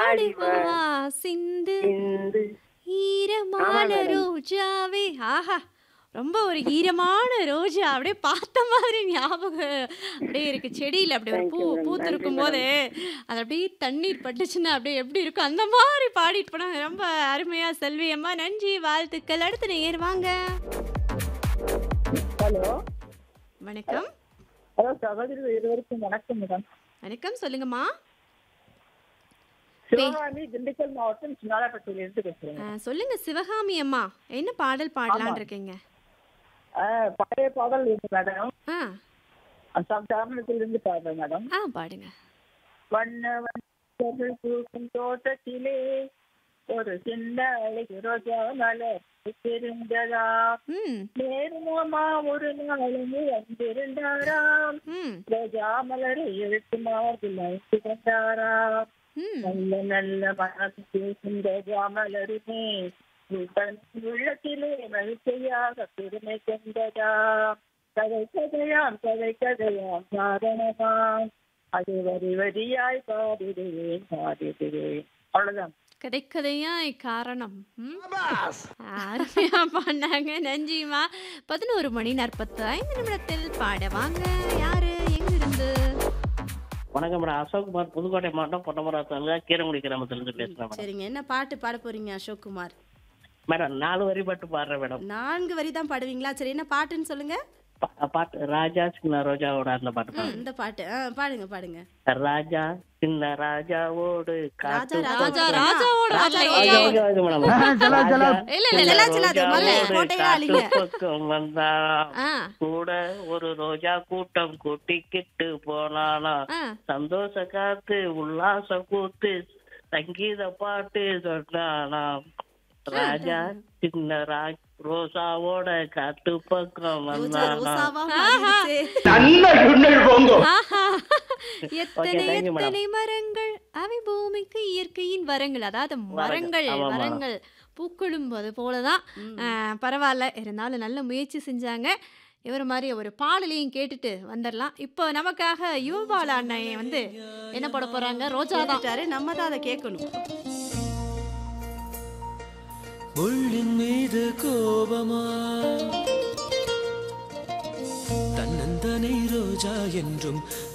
ஆடி வா வா சிந்து சிந்து ஈரமான ஆமா மேடம். ரோஜாவே ஆஹா ரொம்ப ஒரு ஈரமான ரோஜா அப்படியே பார்த்த மாதிரி ஞாபகம் அப்படியே இருக்கு செடியில் அப்படியே ஒரு Thank பூ you, madam. பூத்திருக்கும் நன்றி, போது அது அப்படியே தண்ணீர் பட்டுச்சுன்னா அப்படியே எப்படி இருக்கும் அந்த மாதிரி பாடிட்டு போனாங்க ரொம்ப அருமையா செல்வி அம்மா நன்றி வாழ்த்துக்கள் அடுத்து நேர் வாங்க ஹலோ வணக்கம் ஹலோ சகோதரி இருவருக்கும் வணக்கம் மேடம் வணக்கம் சொல்லுங்கம்மா சிவகாமி திண்டுக்கல் மாவட்டம் சின்னாலப்பட்டியிலிருந்து பேசுறேன் ஆ, சொல்லுங்க சிவகாமி அம்மா என்ன பாடல் பாடலான் இருக்கீங்க ஆஹ் பழைய பாடல் இருக்கு மேடம் ஆ தாமரத்திலிருந்து பாடுறேன் மேடம் ஆ பாடுங்க வண்ண வண்ண பூக்கும் தோட்டத்திலே ஒரு சின்ன அழகு ரோஜா மலர் தெரிந்ததா ம் நேருமாமா ஒரு நாளுமே வந்திருந்தாராம் ம் ரோஜா மலரை எழுத்து மார்பில் அழைத்து கொண்டாராம் ம் நல்ல நல்ல மனசு பேசும் ரோஜா மலருமே உன் உள்ளத்திலே மகிழ்ச்சியாக பெருமை கொண்டதா கதை கதையாம் கதை கதையாம் காரணமாம் அது வரி வரியாய் பாடிடுவேன் பாடிடுவேன் அவ்வளவுதான் கதை கதையாய் காரணம் ம்? அருமையா பாடினாங்க நன்றிமா பதினோரு மணி நாற்பத்தி ஐந்து நிமிடத்தில் பாட வாங்க யாரு எங்க இருந்து வணக்கம் மேடம் அசோக்குமார் புதுக்கோட்டை மாவட்டம் பொட்டமராத்தூர்ல கீரங்குடி கிராமத்திலிருந்து பேசுறேன் மேடம் சரிங்க என்ன பாட்டு பாட போறீங்க அசோக் குமார் மேடம் நாலு வரி பாட்டு பாடுறேன் மேடம் நான்கு வரி தான் பாடுவீங்களா சரி என்ன பாட்டுன்னு சொல்லுங்க பா- பாட்டு ராஜா சின்ன ரோஜாவோட அந்த பாட்டு ம், பாடுறேன் இந்த பாட்டு ஆ, பாடுங்க பாடுங்க ராஜா சின்ன ராஜாவோடு காட்டு ராஜா, ராஜா பக்கம். ராஜாவோட ராஜா, வரலையே. Okay, okay, okay madam. ராஜா இல்ல இல்ல சின்ன இல்ல செல்லாது, முதல்ல ரோஜாவோடு கோட்டையா காட்டு அழிங்க. பக்கம் வந்தாராம். ஆ கூட ஒரு ரோஜா கூட்டம் கூட்டிக்கிட்டு போனானா ஆ சந்தோஷ காத்து உல்லாச கூத்து சங்கீத பாட்டு சொன்னானாம் ராஜா சின்ன ராஜ் ரோசாவோட காட்டு பக்கம் ரோஜா வந்தானா ரோசாவா ஆஹா. மாறிடுச்சே. ஆஹா. எத்தனை thank you, madam. எத்தனை மரங்கள் அவை பூமிக்கு இயற்கையின் வரங்கள் அதாவது மரங்கள் ஆமா, ஆமா. மரங்கள் பூக்களும் அது போலதான் ம். ஆ, பரவாயில்ல இருந்தாலும் நல்ல முயற்சி செஞ்சாங்க இவர் மாதிரி ஒரு பாடலையும் கேட்டுட்டு வந்துடலாம் இப்போ நமக்காக யுவபால அண்ணன் வந்து என்ன போட போறாங்க ரோஜா தான் கேட்டுட்டாரு, நம்ம தான் அதை கேட்கணும் முள்ளின் மீது கோபமா தன்னந்தனை ரோஜா என்றும்